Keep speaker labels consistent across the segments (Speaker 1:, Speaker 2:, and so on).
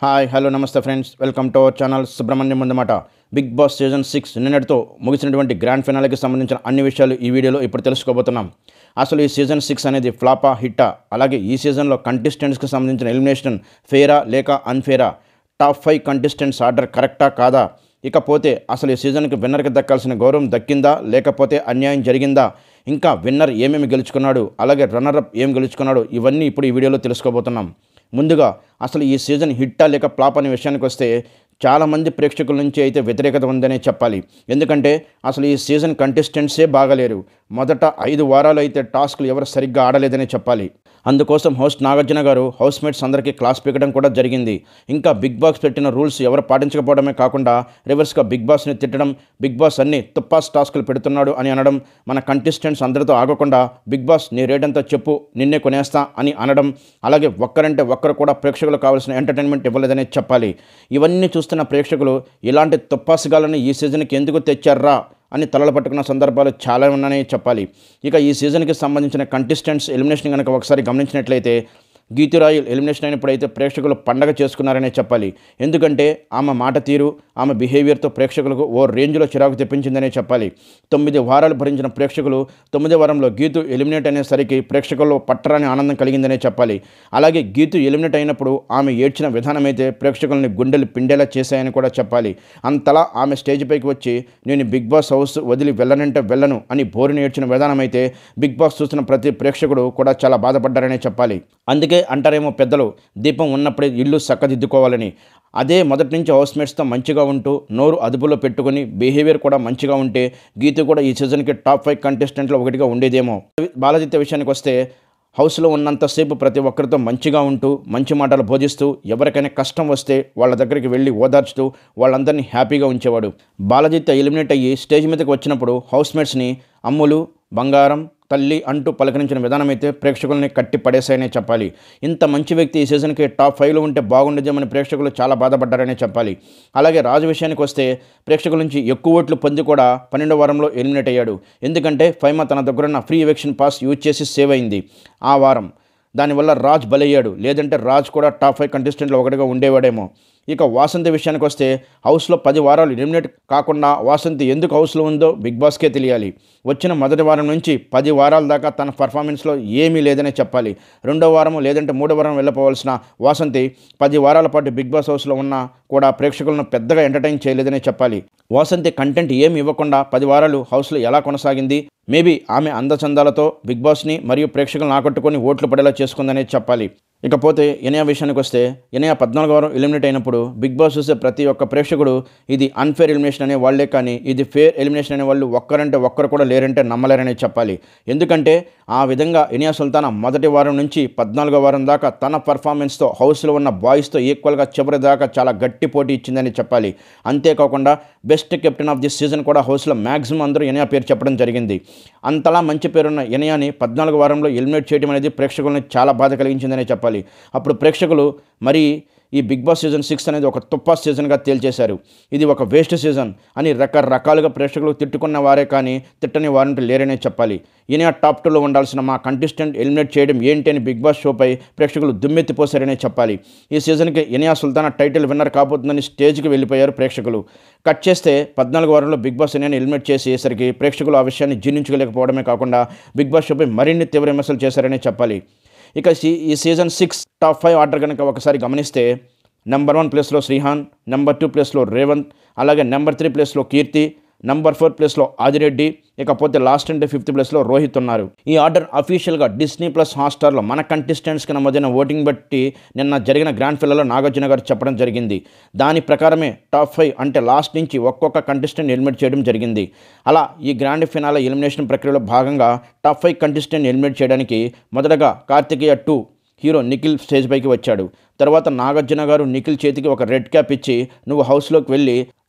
Speaker 1: hi hello నమస్తే friends welcome to our channel Subrahmanyam ముందమాట Big Boss season six నిన్నటితో ముగిసినటువంటి గ్రాండ్ ఫినాలకి సంబంధించిన అన్ని విషయాలు ఈ వీడియోలో ఇప్పుడు తెలుసుకోబోతున్నాం అసలు ఈ సీజన్ సిక్స్ అనేది ఫ్లాపా హిట్టా అలాగే ఈ సీజన్లో కంటెస్టెంట్స్కి సంబంధించిన ఎలిమినేషన్ ఫేరా లేక అన్ఫేరా టాప్ ఫైవ్ కంటెస్టెంట్స్ ఆర్డర్ కరెక్టా కాదా ఇకపోతే అసలు ఈ సీజన్కి విన్నర్కి దక్కాల్సిన గౌరవం దక్కిందా లేకపోతే అన్యాయం జరిగిందా ఇంకా విన్నర్ ఏమేమి గెలుచుకున్నాడు అలాగే రన్నరప్ ఏం గెలుచుకున్నాడు ఇవన్నీ ఇప్పుడు ఈ వీడియోలో తెలుసుకోబోతున్నాం ముందుగా అసలు ఈ సీజన్ హిట్టా లేక ఫ్లాప్ అనే విషయానికి వస్తే చాలామంది ప్రేక్షకుల నుంచి అయితే వ్యతిరేకత ఉందనే చెప్పాలి ఎందుకంటే అసలు ఈ సీజన్ కంటెస్టెంట్సే బాగలేరు మొదట ఐదు వారాలు అయితే టాస్క్లు ఎవరు సరిగ్గా ఆడలేదనే చెప్పాలి అందుకోసం హోస్ట్ నాగార్జున గారు హౌస్ మేట్స్ అందరికీ క్లాస్ పీకడం కూడా జరిగింది ఇంకా బిగ్ బాస్ పెట్టిన రూల్స్ ఎవరు పాటించకపోవడమే కాకుండా రివర్స్గా బిగ్ బాస్ని తిట్టడం బిగ్ బాస్ అన్ని తుప్పాస్ టాస్కులు పెడుతున్నాడు అని అనడం మన కంటెస్టెంట్స్ అందరితో ఆగకుండా బిగ్ బాస్ నీ రేట్ ఎంతో చెప్పు నిన్నే కొనేస్తా అని అనడం అలాగే ఒక్కరంటే ఒక్కరు కూడా ప్రేక్షకులకు కావాల్సిన ఎంటర్టైన్మెంట్ ఇవ్వలేదనే చెప్పాలి ఇవన్నీ చూస్తున్న ప్రేక్షకులు ఇలాంటి తుప్పాసుగాలను ఈ సీజన్కి ఎందుకు తెచ్చారా అని తలలు పట్టుకున్న సందర్భాలు చాలా ఉన్నాయని చెప్పాలి ఇక ఈ సీజన్కి సంబంధించిన కంటెస్టెంట్స్ ఎలిమినేషన్ కనుక ఒకసారి గమనించినట్లయితే గీతురాయల్ ఎలిమినేషన్ అయినప్పుడు అయితే ప్రేక్షకులు పండగ చేసుకున్నారనే చెప్పాలి ఎందుకంటే ఆమె మాట తీరు ఆమె బిహేవియర్తో ప్రేక్షకులకు ఓ రేంజ్లో చిరాకు తెప్పించిందనే చెప్పాలి తొమ్మిది వారాలు భరించిన ప్రేక్షకులు తొమ్మిది వారంలో గీతు ఎలిమినేట్ అనేసరికి ప్రేక్షకుల్లో పట్టరాని ఆనందం కలిగిందనే చెప్పాలి అలాగే గీతు ఎలిమినేట్ అయినప్పుడు ఆమె ఏడ్చిన విధానం అయితే ప్రేక్షకుల్ని గుండెలు పిండేలా చేశాయని కూడా చెప్పాలి అంతలా ఆమె స్టేజ్ పైకి వచ్చి నేను బిగ్ బాస్ హౌస్ వదిలి వెళ్ళనంటే వెళ్ళను అని బోరుని ఏడ్చిన విధానం అయితే బిగ్ బాస్ చూసిన ప్రతి ప్రేక్షకుడు కూడా చాలా బాధపడ్డారనే చెప్పాలి అందుకే అంటారేమో పెద్దలు దీపం ఉన్నప్పుడే ఇల్లు చక్కదిద్దుకోవాలని అదే మొదటి నుంచి హౌస్మేట్స్తో మంచిగా ఉంటూ నోరు అదుపులో పెట్టుకుని బిహేవియర్ కూడా మంచిగా ఉంటే గీత కూడా ఈ సీజన్కి టాప్ ఫైవ్ కంటెస్టెంట్లో ఒకటిగా ఉండేదేమో బాలజిత్య విషయానికి వస్తే హౌస్లో ఉన్నంతసేపు ప్రతి ఒక్కరితో మంచిగా ఉంటూ మంచి మాటలు బోధిస్తూ ఎవరికైనా కష్టం వస్తే వాళ్ళ దగ్గరికి వెళ్ళి ఓదార్చుతూ వాళ్ళందరినీ హ్యాపీగా ఉంచేవాడు బాలజిత్య ఎలిమినేట్ అయ్యి స్టేజ్ మీదకి వచ్చినప్పుడు హౌస్మేట్స్ని అమ్ములు బంగారం తల్లి అంటూ పలకరించిన విధానం అయితే ప్రేక్షకుల్ని కట్టి పడేశాయనే చెప్పాలి ఇంత మంచి వ్యక్తి ఈ సీజన్కి టాప్ ఫైవ్లో ఉంటే బాగుండేదేమని ప్రేక్షకులు చాలా బాధపడ్డారనే చెప్పాలి అలాగే రాజు విషయానికి వస్తే ప్రేక్షకుల నుంచి ఎక్కువ ఓట్లు పొంది కూడా పన్నెండో వారంలో ఎలిమినేట్ అయ్యాడు ఎందుకంటే ఫైమా తన దగ్గరున్న ఫ్రీ ఎవిక్షన్ పాస్ యూజ్ చేసి సేవ్ అయింది ఆ వారం దానివల్ల రాజ్ బలయ్యాడు లేదంటే రాజ్ కూడా టాప్ ఫైవ్ కంటెస్టెంట్లో ఒకటిగా ఉండేవాడేమో ఇక వాసంతి విషయానికి వస్తే హౌస్లో పది వారాలు ఎలిమినేట్ కాకుండా వాసంతి ఎందుకు హౌస్లో ఉందో బిగ్ బాస్కే తెలియాలి వచ్చిన మొదటి వారం నుంచి పది వారాల దాకా తన పర్ఫార్మెన్స్లో ఏమీ లేదనే చెప్పాలి రెండో వారం లేదంటే మూడో వారం వెళ్ళిపోవాల్సిన వాసంతి పది వారాల పాటు బిగ్ బాస్ హౌస్లో ఉన్నా కూడా ప్రేక్షకులను పెద్దగా ఎంటర్టైన్ చేయలేదనే చెప్పాలి వాసంతి కంటెంట్ ఏమి ఇవ్వకుండా పది వారాలు హౌస్లో ఎలా కొనసాగింది మేబీ ఆమె అందచందాలతో బిగ్ బాస్ని మరియు ప్రేక్షకులను ఆకట్టుకొని ఓట్లు పడేలా చేసుకుందనే చెప్పాలి ఇకపోతే ఇనయా విషయానికి వస్తే ఇనయా పద్నాలుగు వారం ఎలిమినేట్ అయినప్పుడు బిగ్ బాస్ చూసే ప్రతి ఒక్క ప్రేక్షకుడు ఇది అన్ఫేర్ ఎలిమినేషన్ అనే వాళ్ళే కానీ ఇది ఫేర్ ఎలిమినేషన్ అనే వాళ్ళు ఒక్కరంటే ఒక్కరు కూడా లేరంటే నమ్మలేరనే చెప్పాలి ఎందుకంటే ఆ విధంగా ఇనియా సుల్తానా మొదటి వారం నుంచి పద్నాలుగో వారం దాకా తన పర్ఫార్మెన్స్తో హౌస్లో ఉన్న బాయ్స్తో ఈక్వల్గా చివరి దాకా చాలా గట్టి పోటీ ఇచ్చిందని చెప్పాలి అంతేకాకుండా best captain of this season కూడా హౌస్లో మ్యాక్సిమం అందరూ ఇనియా పేరు చెప్పడం జరిగింది అంతలా మంచి పేరున్న ఇనియాని పద్నాలుగు వారంలో ఎలిమినేట్ చేయడం అనేది ప్రేక్షకులను చాలా బాధ కలిగించిందనే చెప్పాలి అప్పుడు ప్రేక్షకులు మరి ఈ బిగ్ బాస్ సీజన్ సిక్స్ అనేది ఒక తుప్పా సీజన్గా తేల్చేశారు ఇది ఒక వేస్ట్ సీజన్ అని రకరకాలుగా ప్రేక్షకులు తిట్టుకున్న వారే కానీ తిట్టని వారంటూ లేరనే చెప్పాలి ఈయన టాప్ టూలో ఉండాల్సిన మా కంటెస్టెంట్ ఎలిమినేట్ చేయడం ఏంటి అని బిగ్ బాస్ షోపై ప్రేక్షకులు దుమ్మెత్తిపోసారనే చెప్పాలి ఈ సీజన్కి ఇనియా సుల్తానా టైటిల్ విన్నర్ కాబోతుందని స్టేజ్కి వెళ్ళిపోయారు ప్రేక్షకులు కట్ చేస్తే పద్నాలుగు వారంలో బిగ్ బాస్ ఇనియాని ఎలిమినేట్ చేసేసరికి ప్రేక్షకులు ఆ విషయాన్ని జీర్ణించుకోలేకపోవడమే కాకుండా బిగ్ బాస్ షోపై మరిన్ని తీవ్ర విమర్శలు చేశారనే చెప్పాలి ఇక ఈ season six top five order కనుక ఒకసారి గమనిస్తే నెంబర్ వన్ ప్లేస్లో శ్రీహాన్ నెంబర్ టూ ప్లేస్లో రేవంత్ అలాగే నెంబర్ త్రీ ప్లేస్లో కీర్తి నంబర్ ఫోర్ ప్లేస్లో ఆదిరెడ్డి ఇకపోతే లాస్ట్ అంటే ఫిఫ్త్ ప్లేస్లో రోహిత్ ఉన్నారు ఈ ఆర్డర్ అఫీషియల్గా డిస్నీ ప్లస్ హాట్స్టార్లో మన కంటెస్టెంట్స్కి నమోదైన ఓటింగ్ బట్టి నిన్న జరిగిన గ్రాండ్ ఫినాల్లో నాగార్జున గారు చెప్పడం జరిగింది దాని ప్రకారమే టాప్ ఫైవ్ అంటే లాస్ట్ నుంచి ఒక్కొక్క కంటెస్టెంట్ ఎలిమినేట్ చేయడం జరిగింది అలా ఈ గ్రాండ్ ఫినాల ఎలిమినేషన్ ప్రక్రియలో భాగంగా టాప్ ఫైవ్ కంటెస్టెంట్ ఎలిమినేట్ చేయడానికి మొదటగా Karthikeya two hero Nikhil stage పైకి వచ్చాడు తర్వాత నాగార్జున గారు నిఖిల్ చేతికి ఒక రెడ్ క్యాప్ ఇచ్చి నువ్వు హౌస్లోకి వెళ్ళి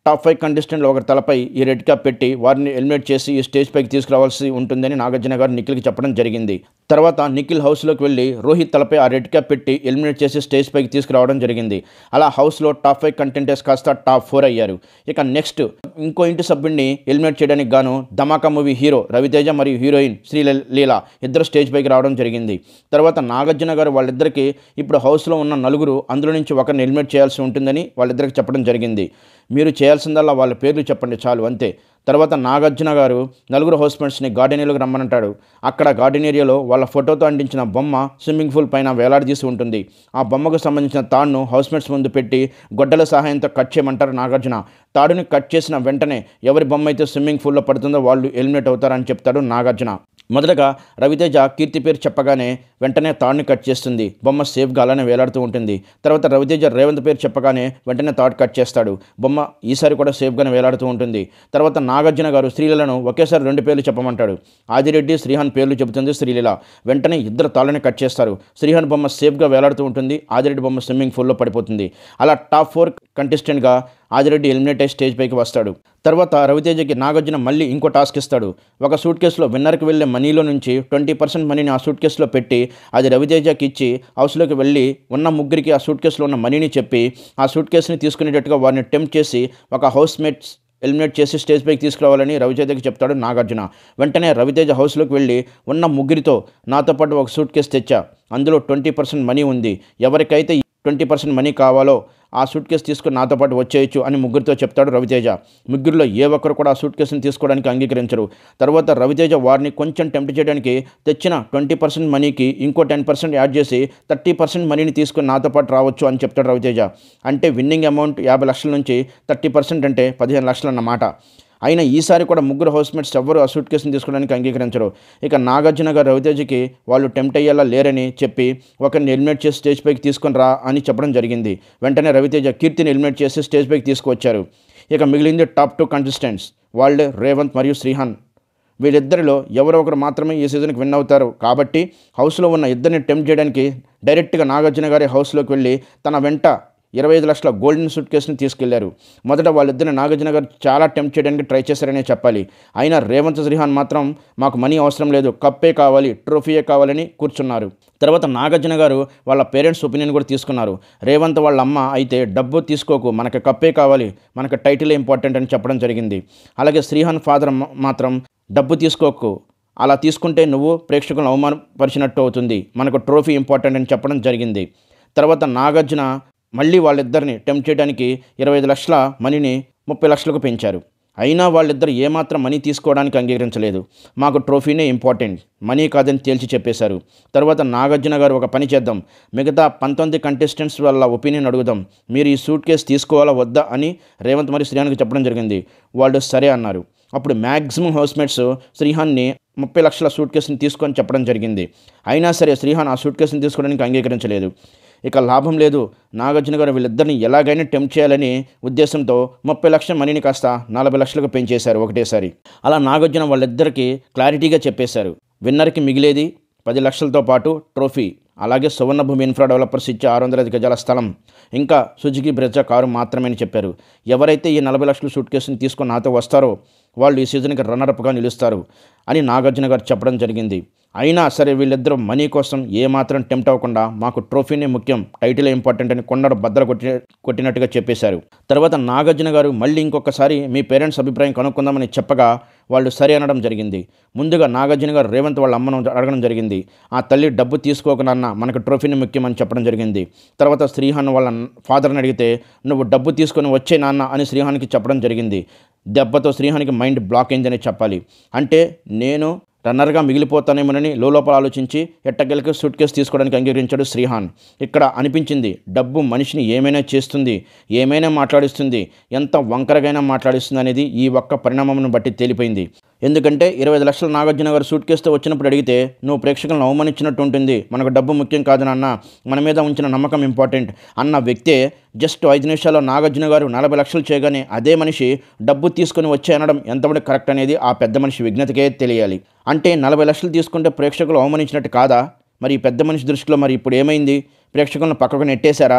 Speaker 1: టాప్ ఫైవ్ కంటెస్టెంట్లు ఒకరి తలపై ఈ రెడ్ క్యాప్ పెట్టి వారిని ఎలిమినేట్ చేసి ఈ స్టేజ్ పైకి తీసుకురావాల్సి ఉంటుందని నాగార్జున గారు నిఖిల్కి చెప్పడం జరిగింది తర్వాత నిఖిల్ హౌస్లోకి వెళ్ళి రోహిత్ తలపై ఆ రెడ్ క్యాప్ పెట్టి ఎలిమినేట్ చేసి స్టేజ్ పైకి తీసుకురావడం జరిగింది అలా హౌస్లో టాప్ ఫైవ్ కంటెంటర్స్ కాస్త టాప్ ఫోర్ అయ్యారు ఇక నెక్స్ట్ ఇంకో ఇంటి సభ్యుడిని ఎలిమినేట్ చేయడానికి గాను ధమాకా మూవీ హీరో రవితేజ మరియు హీరోయిన్ శ్రీ లీల ఇద్దరు స్టేజ్ పైకి రావడం జరిగింది తర్వాత నాగార్జున గారు వాళ్ళిద్దరికి ఇప్పుడు హౌస్లో ఉన్న నలుగురు అందులో నుంచి ఒకరిని ఎలిమినేట్ చేయాల్సి ఉంటుందని వాళ్ళిద్దరికి చెప్పడం జరిగింది మీరు చేయాల్సిందల్లా వాళ్ళ పేర్లు చెప్పండి చాలు అంతే తర్వాత నాగార్జున గారు నలుగురు హౌస్మేట్స్ని గార్డెన్ ఏరియాలోకి రమ్మనంటాడు అక్కడ గార్డెన్ ఏరియాలో వాళ్ళ ఫోటోతో అంటించిన బొమ్మ స్విమ్మింగ్ పూల్ పైన వేలాడదీసి ఉంటుంది ఆ బొమ్మకు సంబంధించిన తాడును హౌస్మేట్స్ ముందు పెట్టి గొడ్డల సహాయంతో కట్ చేయమంటారు నాగార్జున తాడుని కట్ చేసిన వెంటనే ఎవరి బొమ్మ అయితే స్విమ్మింగ్ పూల్లో పడుతుందో వాళ్ళు ఎలిమినేట్ అవుతారని చెప్తాడు నాగార్జున మొదటగా రవితేజ కీర్తి పేరు చెప్పగానే వెంటనే తాడుని కట్ చేస్తుంది బొమ్మ సేఫ్గా అలానే వేలాడుతూ ఉంటుంది తర్వాత రవితేజ రేవంత్ పేరు చెప్పగానే వెంటనే తాడు కట్ చేస్తాడు బొమ్మ ఈసారి కూడా సేఫ్గానే వేలాడుతూ ఉంటుంది తర్వాత నాగార్జున గారు శ్రీలీలను ఒకేసారి రెండు పేర్లు చెప్పమంటాడు ఆదిరెడ్డి శ్రీహాన్ పేర్లు చెబుతుంది శ్రీలీల వెంటనే ఇద్దరు తాళ్ళని కట్ చేస్తారు శ్రీహాన్ బొమ్మ సేఫ్గా వేలాడుతూ ఉంటుంది ఆదిరెడ్డి బొమ్మ స్విమ్మింగ్ పూల్లో పడిపోతుంది అలా టాప్ ఫోర్ కంటెస్టెంట్గా ఆదిరెడ్డి ఎలిమినేట్ అయ్యి స్టేజ్ పైకి వస్తాడు తర్వాత రవితేజకి నాగార్జున మళ్ళీ ఇంకో టాస్క్ ఇస్తాడు ఒక సూట్ కేసులో విన్నర్కి వెళ్ళే మనీలో నుంచి ట్వంటీ పర్సెంట్ మనీని ఆ సూట్ కేసులో పెట్టి అది రవితేజకి ఇచ్చి హౌస్లోకి వెళ్ళి ఉన్న ముగ్గురికి ఆ సూట్ కేసులో ఉన్న మనీని చెప్పి ఆ సూట్ కేసుని తీసుకునేటట్టుగా వారిని టెంప్ట్ చేసి ఒక హౌస్ మేట్స్ ఎలిమినేట్ చేసి స్టేజ్ పైకి తీసుకురావాలని రవితేజకి చెప్తాడు నాగార్జున వెంటనే రవితేజ హౌస్లోకి వెళ్ళి ఉన్న ముగ్గురితో నాతో పాటు ఒక సూట్ కేసు తెచ్చా అందులో ట్వంటీ పర్సెంట్ మనీ ఉంది ఎవరికైతే ట్వంటీ పర్సెంట్ మనీ కావాలో ఆ సూట్ కేసు తీసుకుని నాతో పాటు వచ్చేయచ్చు అని ముగ్గురితో చెప్తాడు రవితేజ ముగ్గురిలో ఏ ఒక్కరు కూడా ఆ సూట్ కేసుని తీసుకోవడానికి అంగీకరించరు తర్వాత రవితేజ వారిని కొంచెం టెంప్ట్ చేయడానికి తెచ్చిన ట్వంటీ పర్సెంట్ మనీకి ఇంకో టెన్ పర్సెంట్ యాడ్ చేసి థర్టీ పర్సెంట్ మనీని తీసుకుని నాతో పాటు రావచ్చు అని చెప్తాడు రవితేజ అంటే విన్నింగ్ అమౌంట్ యాభై లక్షల నుంచి థర్టీ పర్సెంట్ అంటే పదిహేను లక్షలు అన్నమాట అయినా ఈసారి కూడా ముగ్గురు హౌస్మేట్స్ ఎవ్వరు ఆ సూట్ కేసుని తీసుకోవడానికి అంగీకరించరు ఇక నాగార్జున గారు రవితేజకి వాళ్ళు టెంప్ట్ అయ్యేలా లేరని చెప్పి ఒకరిని ఎలిమినేట్ చేసి స్టేజ్ పైకి తీసుకొని రా అని చెప్పడం జరిగింది వెంటనే రవితేజ కీర్తిని ఎలిమినేట్ చేసి స్టేజ్ పైకి తీసుకువచ్చారు ఇక మిగిలింది టాప్ టూ కంటెస్టెంట్స్ వాళ్ళే రేవంత్ మరియు శ్రీహాన్ వీళ్ళిద్దరిలో ఎవరో ఒకరు మాత్రమే ఈ సీజన్కి విన్ అవుతారు కాబట్టి హౌస్లో ఉన్న ఇద్దరిని టెంప్ట్ చేయడానికి డైరెక్ట్గా నాగార్జున గారి హౌస్లోకి వెళ్ళి తన వెంట ఇరవై ఐదు లక్షల గోల్డెన్ సూట్ కేసుని తీసుకెళ్లారు మొదట వాళ్ళిద్దరిని నాగార్జున గారు చాలా టెంప్ట్ చేయడానికి ట్రై చేశారనే చెప్పాలి అయినా రేవంత్ శ్రీహాన్ మాత్రం మాకు మనీ అవసరం లేదు కప్పే కావాలి ట్రోఫీయే కావాలని కూర్చున్నారు తర్వాత నాగార్జున గారు వాళ్ళ పేరెంట్స్ ఒపీనియన్ కూడా తీసుకున్నారు రేవంత్ వాళ్ళ అమ్మ అయితే డబ్బు తీసుకోకు మనకి కప్పే కావాలి మనకు టైటిల్ ఇంపార్టెంట్ అని చెప్పడం జరిగింది అలాగే శ్రీహాన్ ఫాదర్ మాత్రం డబ్బు తీసుకోకు అలా తీసుకుంటే నువ్వు ప్రేక్షకులను అవమానపరిచినట్టు అవుతుంది మనకు ట్రోఫీ ఇంపార్టెంట్ అని చెప్పడం జరిగింది తర్వాత నాగార్జున మళ్ళీ వాళ్ళిద్దరిని టెంప్ట్ చేయడానికి ఇరవై ఐదు లక్షల మనీని ముప్పై లక్షలకు పెంచారు అయినా వాళ్ళిద్దరు ఏమాత్రం మనీ తీసుకోవడానికి అంగీకరించలేదు మాకు ట్రోఫీనే ఇంపార్టెంట్ మనీ కాదని తేల్చి చెప్పేశారు తర్వాత నాగార్జున గారు ఒక పని చేద్దాం మిగతా పంతొమ్మిది కంటెస్టెంట్స్ వల్ల ఒపీనియన్ అడుగుదాం మీరు ఈ సూట్ కేసు తీసుకోవాలా వద్దా అని రేవంత్ మరియు శ్రీహాన్కి చెప్పడం జరిగింది వాళ్ళు సరే అన్నారు అప్పుడు మ్యాక్సిమం హౌస్మేట్స్ శ్రీహాన్ని ముప్పై లక్షల సూట్ కేసుని తీసుకొని చెప్పడం జరిగింది అయినా సరే శ్రీహాన్ ఆ సూట్ కేసుని తీసుకోవడానికి అంగీకరించలేదు ఇక లాభం లేదు నాగార్జున గారు వీళ్ళిద్దరిని ఎలాగైనా టెంప్ట్ చేయాలని ఉద్దేశంతో ముప్పై లక్షల మనీని కాస్త నలభై లక్షలకు పెంచేశారు ఒకటేసారి అలా నాగార్జున వాళ్ళిద్దరికీ క్లారిటీగా చెప్పేశారు విన్నర్కి మిగిలేది పది లక్షలతో పాటు ట్రోఫీ అలాగే సువర్ణభూమి ఇన్ఫ్రా డెవలపర్స్ ఇచ్చే ఆరు వందల ఐదు గజాల స్థలం ఇంకా సుజుకి బ్రెజా కారు మాత్రమే అని చెప్పారు ఎవరైతే ఈ నలభై లక్షల సూట్ కేసుని తీసుకొని నాతో వస్తారో వాళ్ళు ఈ సీజన్కి రన్నర్అప్గా నిలుస్తారు అని నాగార్జున గారు చెప్పడం జరిగింది అయినా సరే వీళ్ళిద్దరూ మనీ కోసం ఏమాత్రం టెంప్ట్ అవ్వకుండా మాకు ట్రోఫీనే ముఖ్యం టైటిల్ ఇంపార్టెంట్ అని కొండడు బద్దల కొట్టి కొట్టినట్టుగా చెప్పేశారు తర్వాత నాగార్జున గారు మళ్ళీ ఇంకొకసారి మీ పేరెంట్స్ అభిప్రాయం కనుక్కుందామని చెప్పగా వాళ్ళు సరే అనడం జరిగింది ముందుగా నాగార్జున గారు రేవంత్ వాళ్ళ అమ్మను అడగడం జరిగింది ఆ తల్లి డబ్బు తీసుకోక నాన్న మనకు ట్రోఫీని ముఖ్యమని చెప్పడం జరిగింది తర్వాత శ్రీహాన్ వాళ్ళ ఫాదర్ని అడిగితే నువ్వు డబ్బు తీసుకొని వచ్చే నాన్న అని శ్రీహాన్కి చెప్పడం జరిగింది దెబ్బతో శ్రీహానికి మైండ్ బ్లాక్ అయిందని చెప్పాలి అంటే నేను రన్నర్గా మిగిలిపోతానేమోనని లోపల ఆలోచించి ఎట్టగెలకి సూట్ కేసు తీసుకోవడానికి అంగీకరించాడు శ్రీహాన్ ఇక్కడ అనిపించింది డబ్బు మనిషిని ఏమైనా చేస్తుంది ఏమైనా మాట్లాడిస్తుంది ఎంత వంకరగైనా మాట్లాడిస్తుంది అనేది ఈ ఒక్క పరిణామం బట్టి తేలిపోయింది ఎందుకంటే ఇరవై ఐదు లక్షల నాగార్జున గారు సూట్ కేసుతో వచ్చినప్పుడు అడిగితే నువ్వు ప్రేక్షకులను అవమానించినట్టు ఉంటుంది మనకు డబ్బు ముఖ్యం కాదు నాన్న మన మీద ఉంచిన నమ్మకం ఇంపార్టెంట్ అన్న వ్యక్తే జస్ట్ ఐదు నిమిషాల్లో నాగార్జున గారు నలభై లక్షలు చేయగానే అదే మనిషి డబ్బు తీసుకుని వచ్చే అనడం ఎంతవరకు కరెక్ట్ అనేది ఆ పెద్ద మనిషి విజ్ఞతకే తెలియాలి అంటే నలభై లక్షలు తీసుకుంటే ప్రేక్షకులు అవమానించినట్టు కాదా మరి ఈ పెద్ద మనిషి దృష్టిలో మరి ఇప్పుడు ఏమైంది ప్రేక్షకులను పక్కకు నెట్టేశారా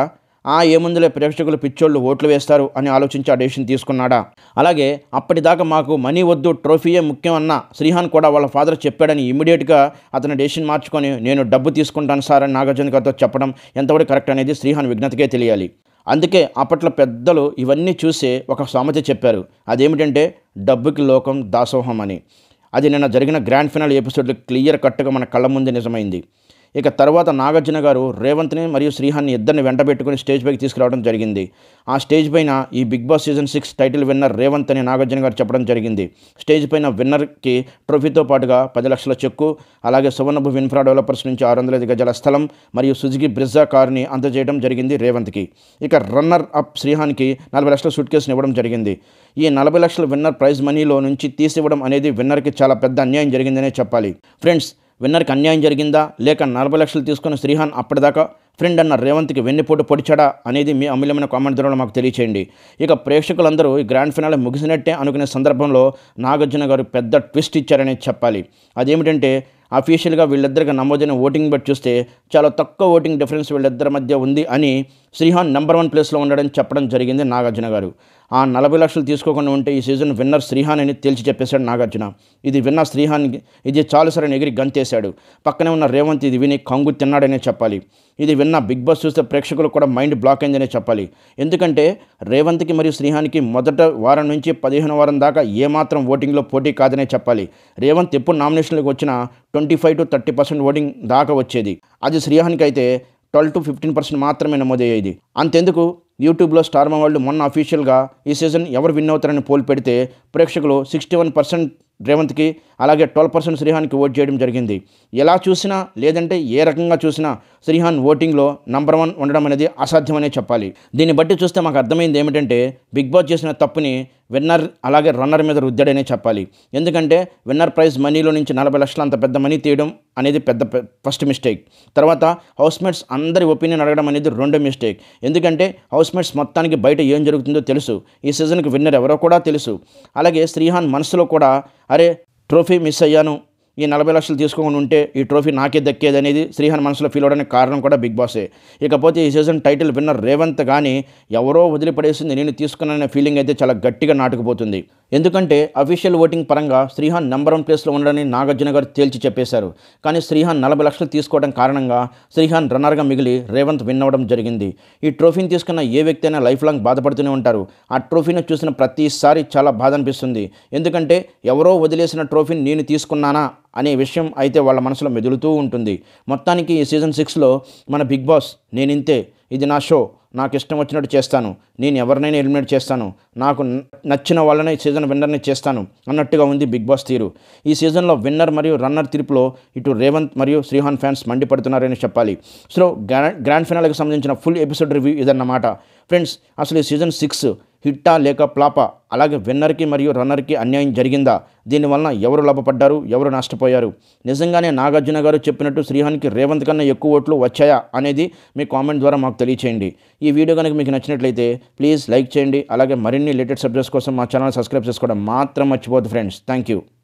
Speaker 1: ఆ ఏముందులే ప్రేక్షకులు పిచ్చోళ్ళు ఓట్లు వేస్తారు అని ఆలోచించి ఆ డెసిషన్ తీసుకున్నాడా అలాగే అప్పటిదాకా మాకు మనీ వద్దు ట్రోఫీయే ముఖ్యం అన్న శ్రీహాన్ కూడా వాళ్ళ ఫాదర్ చెప్పాడని ఇమీడియట్గా అతను డెసిషన్ మార్చుకొని నేను డబ్బు తీసుకుంటాను సార్ అని నాగార్జున గారితో చెప్పడం ఎంతవరకు కరెక్ట్ అనేది శ్రీహాన్ విజ్ఞతకే తెలియాలి అందుకే అప్పట్లో పెద్దలు ఇవన్నీ చూసి ఒక సామెత చెప్పారు అదేమిటంటే డబ్బుకి లోకం దాసోహం అని అది నిన్న జరిగిన గ్రాండ్ ఫినాల్ ఎపిసోడ్లో క్లియర్ కట్గా మన కళ్ళ ముందే నిజమైంది ఇక తర్వాత నాగార్జున గారు రేవంత్ని మరియు శ్రీహాన్ని ఇద్దరిని వెంటబెట్టుకుని స్టేజ్ పైకి తీసుకురావడం జరిగింది ఆ స్టేజ్ పైన ఈ Big Boss season six title winner Revanth అని నాగార్జున గారు చెప్పడం జరిగింది స్టేజ్ పైన విన్నర్కి ట్రోఫీతో పాటుగా పది లక్షల చెక్కు అలాగే సువర్ణభు ఇన్ఫ్రా డెవలపర్స్ నుంచి ఆరు వందల ఐదు గజాల స్థలం మరియు సుజుకి బ్రిజా కారుని అందజేయడం జరిగింది రేవంత్కి ఇక రన్నర్ అప్ శ్రీహాన్కి నలభై లక్షల సూట్ కేసుని ఇవ్వడం జరిగింది ఈ నలభై లక్షల విన్నర్ ప్రైజ్ మనీలో నుంచి తీసివ్వడం అనేది విన్నర్కి చాలా పెద్ద అన్యాయం జరిగిందనే చెప్పాలి ఫ్రెండ్స్ విన్నర్కి అన్యాయం జరిగిందా లేక నలభై లక్షలు తీసుకున్న శ్రీహాన్ అప్పటిదాకా ఫ్రెండ్ అన్న రేవంత్కి వెన్నుపోటు పొడిచాడా అనేది మీ అమూల్యమైన కామెంట్ ద్వారా మాకు తెలియచేయండి ఇక ప్రేక్షకులందరూ ఈ గ్రాండ్ ఫినాలే ముగిసినట్టే అనుకునే సందర్భంలో నాగార్జున గారు పెద్ద ట్విస్ట్ ఇచ్చారనే చెప్పాలి అదేమిటంటే అఫీషియల్గా వీళ్ళిద్దరికి నమోదైన ఓటింగ్ బట్టి చూస్తే చాలా తక్కువ ఓటింగ్ డిఫరెన్స్ వీళ్ళిద్దరి మధ్య ఉంది అని శ్రీహాన్ నెంబర్ వన్ ప్లేస్లో ఉండడం చెప్పడం జరిగింది నాగార్జున గారు ఆ నలభై లక్షలు తీసుకోకుండా ఉంటే ఈ సీజన్ విన్నర్ శ్రీహాన్ అని తేల్చి చెప్పేశాడు నాగార్జున ఇది విన్న శ్రీహాన్ ఇది చాలు సరే ఎగిరి గంతేశాడు పక్కనే ఉన్న రేవంత్ ఇది విని కంగు తిన్నాడనే చెప్పాలి ఇది విన్న బిగ్ బాస్ చూస్తే ప్రేక్షకులు కూడా మైండ్ బ్లాక్ అయిందనే చెప్పాలి ఎందుకంటే రేవంత్కి మరియు శ్రీహాన్కి మొదట వారం నుంచి పదిహేను వారం దాకా ఏమాత్రం ఓటింగ్లో పోటీ కాదనే చెప్పాలి రేవంత్ ఎప్పుడు నామినేషన్లకు వచ్చినా twenty five to thirty percent voting దాకా వచ్చేది అది శ్రీహాన్కి అయితే ట్వెల్వ్ టు ఫిఫ్టీన్ పర్సెంట్ మాత్రమే నమోదయ్యేది అంతెందుకు యూట్యూబ్లో స్టార్ మా వాళ్ళు మొన్న అఫీషియల్గా ఈ సీజన్ ఎవరు విన్ అవుతారని పోల్ పెడితే ప్రేక్షకులు సిక్స్టీ వన్ పర్సెంట్ రేవంత్కి అలాగే ట్వెల్వ్ పర్సెంట్ శ్రీహాన్కి ఓట్ చేయడం జరిగింది ఎలా చూసినా లేదంటే ఏ రకంగా చూసినా శ్రీహాన్ ఓటింగ్లో నంబర్ వన్ ఉండడం అనేది అసాధ్యమనే చెప్పాలి దీన్ని బట్టి చూస్తే మాకు అర్థమైంది ఏమిటంటే బిగ్ బాస్ చేసిన తప్పుని విన్నర్ అలాగే రన్నర్ మీద రుద్దాడనే చెప్పాలి ఎందుకంటే విన్నర్ ప్రైజ్ మనీలో నుంచి నలభై లక్షలు అంత పెద్ద మనీ తీయడం అనేది పెద్ద ఫస్ట్ మిస్టేక్ తర్వాత హౌస్మేట్స్ అందరి ఒపీనియన్ అడగడం అనేది రెండో మిస్టేక్ ఎందుకంటే హౌస్మేట్స్ మొత్తానికి బయట ఏం జరుగుతుందో తెలుసు ఈ సీజన్కి విన్నర్ ఎవరో కూడా తెలుసు అలాగే శ్రీహాన్ మనసులో కూడా అరే ట్రోఫీ మిస్ అయ్యాను ఈ నలభై లక్షలు తీసుకోకుండా ఉంటే ఈ ట్రోఫీ నాకే దక్కేది అనేది శ్రీహాన్ మనసులో ఫీల్ అవడానికి కారణం కూడా బిగ్ బాసే ఇకపోతే ఈ సీజన్ టైటిల్ విన్నర్ రేవంత్ కానీ ఎవరో వదిలిపడేసింది నేను తీసుకున్నాననే ఫీలింగ్ అయితే చాలా గట్టిగా నాటుకుపోతుంది ఎందుకంటే అఫీషియల్ ఓటింగ్ పరంగా శ్రీహాన్ నెంబర్ వన్ ప్లేస్లో ఉండడని నాగార్జున గారు తేల్చి చెప్పేశారు కానీ శ్రీహాన్ నలభై లక్షలు తీసుకోవడం కారణంగా శ్రీహాన్ రన్నర్గా మిగిలి రేవంత్ విన్ అవ్వడం జరిగింది ఈ ట్రోఫీని తీసుకున్న ఏ వ్యక్తి అయినా లైఫ్ లాంగ్ బాధపడుతూనే ఉంటారు ఆ ట్రోఫీని చూసిన ప్రతిసారి చాలా బాధ అనిపిస్తుంది ఎందుకంటే ఎవరో వదిలేసిన ట్రోఫీని నేను తీసుకున్నానా అనే విషయం అయితే వాళ్ళ మనసులో మెదులుతూ ఉంటుంది మొత్తానికి ఈ సీజన్ సిక్స్లో మన బిగ్ బాస్ నేనింతే ఇది నా షో నాకు ఇష్టం వచ్చినట్టు చేస్తాను నేను ఎవరినైనా ఎలిమినేట్ చేస్తాను నాకు న- నచ్చిన వాళ్ళని ఈ సీజన్ విన్నర్ని చేస్తాను అన్నట్టుగా ఉంది బిగ్ బాస్ తీరు ఈ సీజన్లో విన్నర్ మరియు రన్నర్ తీర్పులో ఇటు రేవంత్ మరియు శ్రీహాన్ ఫ్యాన్స్ మండిపడుతున్నారని చెప్పాలి సో గ్రా- గ్రాండ్ ఫినాల్కి సంబంధించిన ఫుల్ ఎపిసోడ్ రివ్యూ ఇదన్నమాట ఫ్రెండ్స్ అసలు ఈ సీజన్ సిక్స్ హిట్టా లేక ప్లాపా అలాగే విన్నర్కి మరియు రన్నర్కి అన్యాయం జరిగిందా దీనివలన ఎవరు లాభపడ్డారు ఎవరు నష్టపోయారు నిజంగానే నాగార్జున గారు చెప్పినట్టు శ్రీహాన్కి రేవంత్ కన్నా ఎక్కువ ఓట్లు వచ్చాయా అనేది మీ కామెంట్ ద్వారా మాకు తెలియచేయండి ఈ వీడియో కనుక మీకు నచ్చినట్లయితే ప్లీజ్ లైక్ చేయండి అలాగే మరిన్ని లేటెస్ట్ సబ్జెక్ట్స్ కోసం మా ఛానల్ సబ్స్క్రైబ్ చేసుకోవడం మాత్రం మర్చిపోద్దు ఫ్రెండ్స్ థ్యాంక్ యూ